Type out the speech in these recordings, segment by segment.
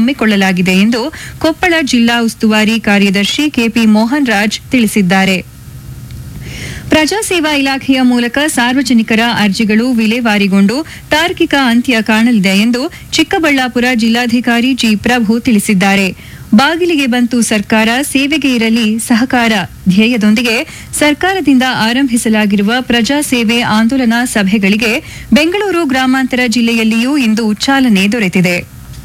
ಹಮ್ಮಿಕೊಳ್ಳಲಾಗಿದೆ ಎಂದು ಕೊಪ್ಪಳ ಜಿಲ್ಲಾ ಉಸ್ತುವಾರಿ ಕಾರ್ಯದರ್ಶಿ ಕೆಪಿ ಮೋಹನ್ ರಾಜ್ ತಿಳಿಸಿದ್ದಾರೆ ಪ್ರಜಾಸೇವಾ ಇಲಾಖೆಯ ಮೂಲಕ ಸಾರ್ವಜನಿಕರ ಅರ್ಜಿಗಳು ವಿಲೇವಾರಿಗೊಂಡು ತಾರ್ಕಿಕ ಅಂತ್ಯ ಕಾಣಲಿದೆ ಎಂದು ಚಿಕ್ಕಬಳ್ಳಾಪುರ ಜಿಲ್ಲಾಧಿಕಾರಿ ಜಿ ಪ್ರಭು ತಿಳಿಸಿದ್ದಾರೆ ಬಾಗಿಲಿಗೆ ಬಂತು ಸರ್ಕಾರ ಸೇವೆಗೆ ಇರಲಿ ಸಹಕಾರ ಧ್ಯೇಯದೊಂದಿಗೆ ಸರ್ಕಾರದಿಂದ ಆರಂಭಿಸಲಾಗಿರುವ ಪ್ರಜಾಸೇವೆ ಆಂದೋಲನ ಸಭೆಗಳಿಗೆ ಬೆಂಗಳೂರು ಗ್ರಾಮಾಂತರ ಜಿಲ್ಲೆಯಲ್ಲಿಯೂ ಇಂದು ಚಾಲನೆ ದೊರೆತಿದೆ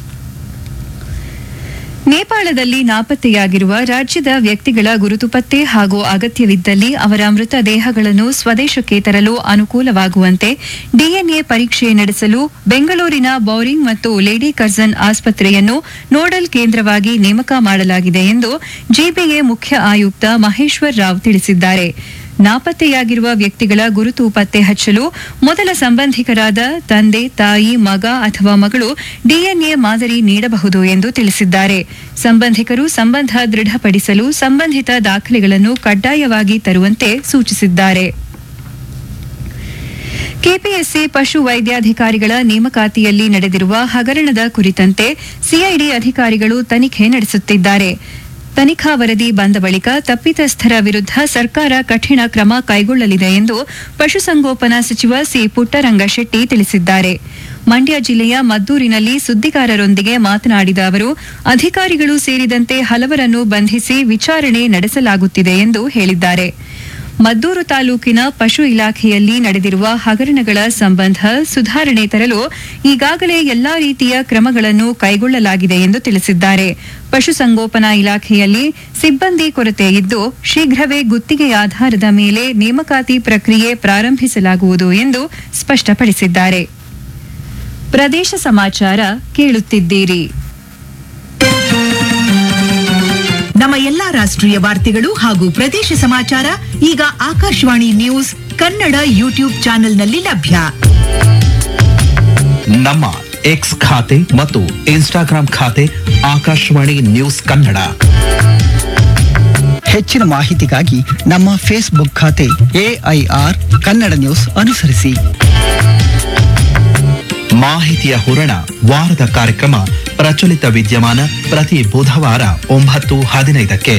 ನೇಪಾಳದಲ್ಲಿ ನಾಪತ್ತೆಯಾಗಿರುವ ರಾಜ್ಯದ ವ್ಯಕ್ತಿಗಳ ಗುರುತು ಪತ್ತೆ ಹಾಗೂ ಅಗತ್ಯವಿದ್ದಲ್ಲಿ ಅವರ ಮೃತ ದೇಹಗಳನ್ನು ಸ್ವದೇಶಕ್ಕೆ ತರಲು ಅನುಕೂಲವಾಗುವಂತೆ ಡಿಎನ್ಎ ಪರೀಕ್ಷೆ ನಡೆಸಲು ಬೆಂಗಳೂರಿನ ಬೌರಿಂಗ್ ಮತ್ತು ಲೇಡಿ ಕರ್ಜನ್ ಆಸ್ಪತ್ರೆಯನ್ನು ನೋಡಲ್ ಕೇಂದ್ರವಾಗಿ ನೇಮಕ ಮಾಡಲಾಗಿದೆ ಎಂದು ಜಿಬಿಎ ಮುಖ್ಯ ಆಯುಕ್ತ ಮಹೇಶ್ವರ್ ರಾವ್ ತಿಳಿಸಿದ್ದಾರೆ ನಾಪತ್ತೆಯಾಗಿರುವ ವ್ಯಕ್ತಿಗಳ ಗುರುತು ಪತ್ತೆ ಹಚ್ಚಲು ಮೊದಲ ಸಂಬಂಧಿಕರಾದ ತಂದೆ ತಾಯಿ ಮಗ ಅಥವಾ ಮಗಳು ಡಿಎನ್ಎ ಮಾದರಿ ನೀಡಬಹುದು ಎಂದು ತಿಳಿಸಿದ್ದಾರೆ ಸಂಬಂಧಿಕರು ಸಂಬಂಧ ದೃಢಪಡಿಸಲು ಸಂಬಂಧಿತ ದಾಖಲೆಗಳನ್ನು ಕಡ್ಡಾಯವಾಗಿ ತರುವಂತೆ ಸೂಚಿಸಿದ್ದಾರೆ ಕೆಪಿಎಸ್ಸಿ ಪಶು ವೈದ್ಯಾಧಿಕಾರಿಗಳ ನೇಮಕಾತಿಯಲ್ಲಿ ನಡೆದಿರುವ ಹಗರಣದ ಕುರಿತಂತೆ ಸಿಐಡಿ ಅಧಿಕಾರಿಗಳು ತನಿಖೆ ನಡೆಸುತ್ತಿದ್ದಾರೆ ತನಿಖಾ ವರದಿ ಬಂದ ಬಳಿಕ ತಪ್ಪಿತಸ್ಥರ ವಿರುದ್ಧ ಸರ್ಕಾರ ಕಠಿಣ ಕ್ರಮ ಕೈಗೊಳ್ಳಲಿದೆ ಎಂದು ಪಶುಸಂಗೋಪನಾ ಸಚಿವ ಸಿ ಪುಟ್ಟರಂಗಶೆಟ್ಟಿ ತಿಳಿಸಿದ್ದಾರೆ ಮಂಡ್ಯ ಜಿಲ್ಲೆಯ ಮದ್ದೂರಿನಲ್ಲಿ ಸುದ್ದಿಗಾರರೊಂದಿಗೆ ಮಾತನಾಡಿದ ಅವರು ಅಧಿಕಾರಿಗಳು ಸೇರಿದಂತೆ ಹಲವರನ್ನು ಬಂಧಿಸಿ ವಿಚಾರಣೆ ನಡೆಸಲಾಗುತ್ತಿದೆ ಎಂದು ಹೇಳಿದ್ದಾರೆ ಮದ್ದೂರು ತಾಲೂಕಿನ ಪಶು ಇಲಾಖೆಯಲ್ಲಿ ನಡೆದಿರುವ ಹಗರಣಗಳ ಸಂಬಂಧ ಸುಧಾರಣೆ ತರಲು ಈಗಾಗಲೇ ಎಲ್ಲಾ ರೀತಿಯ ಕ್ರಮಗಳನ್ನು ಕೈಗೊಳ್ಳಲಾಗಿದೆ ಎಂದು ತಿಳಿಸಿದ್ದಾರೆ ಪಶುಸಂಗೋಪನಾ ಇಲಾಖೆಯಲ್ಲಿ ಸಿಬ್ಬಂದಿ ಕೊರತೆ ಇದ್ದು ಶೀಘ್ರವೇ ಗುತ್ತಿಗೆ ಆಧಾರದ ಮೇಲೆ ನೇಮಕಾತಿ ಪ್ರಕ್ರಿಯೆ ಪ್ರಾರಂಭಿಸಲಾಗುವುದು ಎಂದು ಸ್ಪಷ್ಟಪಡಿಸಿದ್ದಾರೆ ಪ್ರದೇಶ ಸಮಾಚಾರ ಕೇಳುತ್ತಿದ್ದೀರಿ ನಮ್ಮ ಎಲ್ಲಾ ರಾಷ್ಟ್ರೀಯ ವಾರ್ತೆಗಳು ಹಾಗೂ ಪ್ರದೇಶ ಸಮಾಚಾರ ಈಗ ಆಕಾಶವಾಣಿ ನ್ಯೂಸ್ ಕನ್ನಡ ಯೂಟ್ಯೂಬ್ ಚಾನೆಲ್ನಲ್ಲಿ ಲಭ್ಯ ನಮ್ಮ ಎಕ್ಸ್ ಖಾತೆ ಮತ್ತು ಇನ್ಸ್ಟಾಗ್ರಾಂ ಖಾತೆ ಆಕಾಶವಾಣಿ ನ್ಯೂಸ್ ಕನ್ನಡ ಹೆಚ್ಚಿನ ಮಾಹಿತಿಗಾಗಿ ನಮ್ಮ ಫೇಸ್ಬುಕ್ ಖಾತೆ ಎಐಆರ್ ಕನ್ನಡ ನ್ಯೂಸ್ ಅನುಸರಿಸಿ ಮಾಹಿತಿಯ ಹೂರಣ ವಾರದ ಕಾರ್ಯಕ್ರಮ ಪ್ರಚಲಿತ ವಿದ್ಯಮಾನ ಪ್ರತಿ ಬುಧವಾರ ಒಂಬತ್ತು ಹದಿನೈದಕ್ಕೆ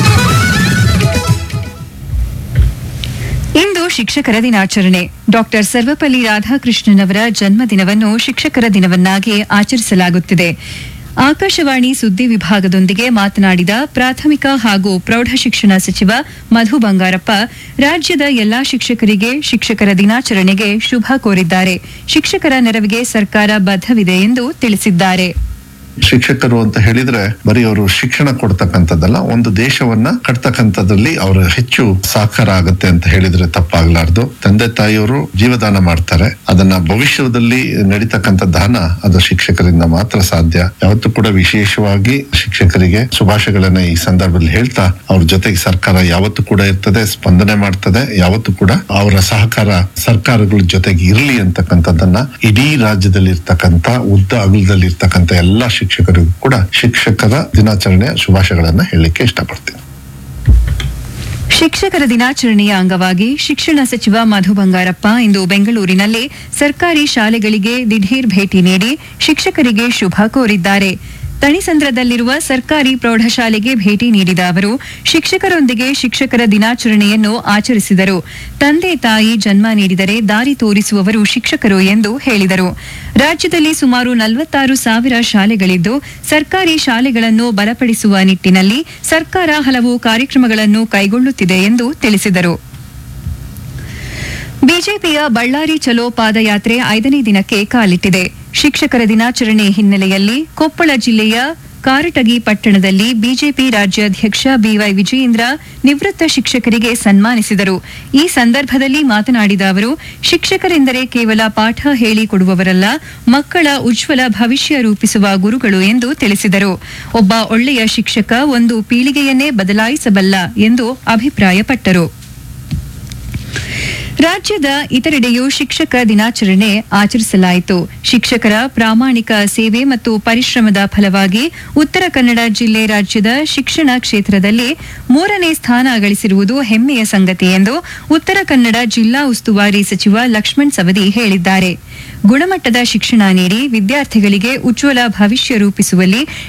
ಇಂದು ಶಿಕ್ಷಕರ ದಿನಾಚರಣೆ ಡಾಕ್ಟರ್ ಸರ್ವಪಲ್ಲಿ ರಾಧಾಕೃಷ್ಣನ್ ಅವರ ಜನ್ಮದಿನವನ್ನು ಶಿಕ್ಷಕರ ದಿನವನ್ನಾಗಿ ಆಚರಿಸಲಾಗುತ್ತಿದೆ ಆಕಾಶವಾಣಿ ಸುದ್ದಿ ವಿಭಾಗದೊಂದಿಗೆ ಮಾತನಾಡಿದ ಪ್ರಾಥಮಿಕ ಹಾಗೂ ಪ್ರೌಢಶಿಕ್ಷಣ ಸಚಿವ ಮಧು ಬಂಗಾರಪ್ಪ ರಾಜ್ಯದ ಎಲ್ಲಾ ಶಿಕ್ಷಕರಿಗೆ ಶಿಕ್ಷಕರ ದಿನಾಚರಣೆಗೆ ಶುಭ ಕೋರಿದ್ದಾರೆ ಶಿಕ್ಷಕರ ನೆರವಿಗೆ ಸರ್ಕಾರ ಬದ್ಧವಿದೆ ಎಂದು ತಿಳಿಸಿದ್ದಾರೆ ಶಿಕ್ಷಕರು ಅಂತ ಹೇಳಿದ್ರೆ ಬರೀ ಅವರು ಶಿಕ್ಷಣ ಕೊಡ್ತಕ್ಕಂಥದ್ದಲ್ಲ ಒಂದು ದೇಶವನ್ನ ಕಟ್ತಕ್ಕಂಥದ್ರಲ್ಲಿ ಅವರ ಹೆಚ್ಚು ಸಹಕಾರ ಆಗುತ್ತೆ ಅಂತ ಹೇಳಿದ್ರೆ ತಪ್ಪಾಗ್ಲಾರ್ದು ತಂದೆ ತಾಯಿಯವರು ಜೀವದಾನ ಮಾಡ್ತಾರೆ ಅದನ್ನ ಭವಿಷ್ಯದಲ್ಲಿ ನಡೀತಕ್ಕಂಥ ದಾನ ಅದು ಶಿಕ್ಷಕರಿಂದ ಮಾತ್ರ ಸಾಧ್ಯ ಯಾವತ್ತೂ ಕೂಡ ವಿಶೇಷವಾಗಿ ಶಿಕ್ಷಕರಿಗೆ ಶುಭಾಶಯಗಳನ್ನ ಈ ಸಂದರ್ಭದಲ್ಲಿ ಹೇಳ್ತಾ ಅವ್ರ ಜೊತೆಗೆ ಸರ್ಕಾರ ಯಾವತ್ತೂ ಕೂಡ ಇರ್ತದೆ ಸ್ಪಂದನೆ ಮಾಡ್ತದೆ ಯಾವತ್ತೂ ಕೂಡ ಅವರ ಸಹಕಾರ ಸರ್ಕಾರಗಳ ಜೊತೆಗೆ ಇರಲಿ ಅಂತಕ್ಕಂಥದ್ದನ್ನ ಇಡೀ ರಾಜ್ಯದಲ್ಲಿ ಇರ್ತಕ್ಕಂಥ ಉದ್ದ ಅಗಲದಲ್ಲಿ ಇರ್ತಕ್ಕಂಥ ಎಲ್ಲಾ ಶಿಕ್ಷಕರಿಗೂ ಕೂಡ ಶಿಕ್ಷಕರ ದಿನಾಚರಣೆಯ ಶುಭಾಶಯಗಳನ್ನ ಹೇಳಲಿಕ್ಕೆ ಇಷ್ಟಪಡ್ತೀನಿ ಶಿಕ್ಷಕರ ದಿನಾಚರಣೆಯ ಅಂಗವಾಗಿ ಶಿಕ್ಷಣ ಸಚಿವ ಮಧು ಬಂಗಾರಪ್ಪ ಇಂದು ಬೆಂಗಳೂರಿನಲ್ಲಿ ಸರ್ಕಾರಿ ಶಾಲೆಗಳಿಗೆ ದಿಢೀರ್ ಭೇಟಿ ನೀಡಿ ಶಿಕ್ಷಕರಿಗೆ ಶುಭ ಕೋರಿದ್ದಾರೆ ತಣಿಸಂದ್ರದಲ್ಲಿರುವ ಸರ್ಕಾರಿ ಪ್ರೌಢಶಾಲೆಗೆ ಭೇಟಿ ನೀಡಿದ ಅವರು ಶಿಕ್ಷಕರೊಂದಿಗೆ ಶಿಕ್ಷಕರ ದಿನಾಚರಣೆಯನ್ನು ಆಚರಿಸಿದರು ತಂದೆ ತಾಯಿ ಜನ್ಮ ನೀಡಿದರೆ ದಾರಿ ತೋರಿಸುವವರು ಶಿಕ್ಷಕರು ಎಂದು ಹೇಳಿದರು ರಾಜ್ಯದಲ್ಲಿ ಸುಮಾರು ನಲವತ್ತಾರು ಸಾವಿರ ಶಾಲೆಗಳಿದ್ದು ಸರ್ಕಾರಿ ಶಾಲೆಗಳನ್ನು ಬಲಪಡಿಸುವ ನಿಟ್ಟಿನಲ್ಲಿ ಸರ್ಕಾರ ಹಲವು ಕಾರ್ಯಕ್ರಮಗಳನ್ನು ಕೈಗೊಳ್ಳುತ್ತಿದೆ ಎಂದು ತಿಳಿಸಿದರು ಬಿಜೆಪಿಯ ಬಳ್ಳಾರಿ ಚಲೋ ಪಾದಯಾತ್ರೆ ಐದನೇ ದಿನಕ್ಕೆ ಕಾಲಿಟ್ಟಿದೆ ಶಿಕ್ಷಕರ ದಿನಾಚರಣೆ ಹಿನ್ನೆಲೆಯಲ್ಲಿ ಕೊಪ್ಪಳ ಜಿಲ್ಲೆಯ ಕಾರಟಗಿ ಪಟ್ಟಣದಲ್ಲಿ ಬಿಜೆಪಿ ರಾಜ್ಯಾಧ್ಯಕ್ಷ ಬಿವೈ ವಿಜಯೇಂದ್ರ ನಿವೃತ್ತ ಶಿಕ್ಷಕರಿಗೆ ಸನ್ಮಾನಿಸಿದರು ಈ ಸಂದರ್ಭದಲ್ಲಿ ಮಾತನಾಡಿದ ಅವರು ಶಿಕ್ಷಕರೆಂದರೆ ಕೇವಲ ಪಾಠ ಹೇಳಿಕೊಡುವವರಲ್ಲ ಮಕ್ಕಳ ಉಜ್ವಲ ಭವಿಷ್ಯ ರೂಪಿಸುವ ಗುರುಗಳು ಎಂದು ತಿಳಿಸಿದರು ಒಬ್ಬ ಒಳ್ಳೆಯ ಶಿಕ್ಷಕ ಒಂದು ಪೀಳಿಗೆಯನ್ನೇ ಬದಲಾಯಿಸಬಲ್ಲ ಎಂದು ಅಭಿಪ್ರಾಯಪಟ್ಟರು ರಾಜ್ಯದ ಇತರೆಡೆಯೂ ಶಿಕ್ಷಕ ದಿನಾಚರಣೆ ಆಚರಿಸಲಾಯಿತು ಶಿಕ್ಷಕರ ಪ್ರಾಮಾಣಿಕ ಸೇವೆ ಮತ್ತು ಪರಿಶ್ರಮದ ಫಲವಾಗಿ ಉತ್ತರ ಕನ್ನಡ ಜಿಲ್ಲೆ ರಾಜ್ಯದ ಶಿಕ್ಷಣ ಕ್ಷೇತ್ರದಲ್ಲಿ ಮೂರನೇ ಸ್ಥಾನ ಗಳಿಸಿರುವುದು ಹೆಮ್ಮೆಯ ಸಂಗತಿ ಎಂದು ಉತ್ತರ ಕನ್ನಡ ಜಿಲ್ಲಾ ಉಸ್ತುವಾರಿ ಸಚಿವ ಲಕ್ಷ್ಮಣ್ ಸವದಿ ಹೇಳಿದ್ದಾರೆ ಗುಣಮಟ್ಟದ ಶಿಕ್ಷಣ ನೀಡಿ ವಿದ್ಯಾರ್ಥಿಗಳಿಗೆ ಉಜ್ವಲ ಭವಿಷ್ಯ ರೂಪಿಸುವಲ್ಲಿ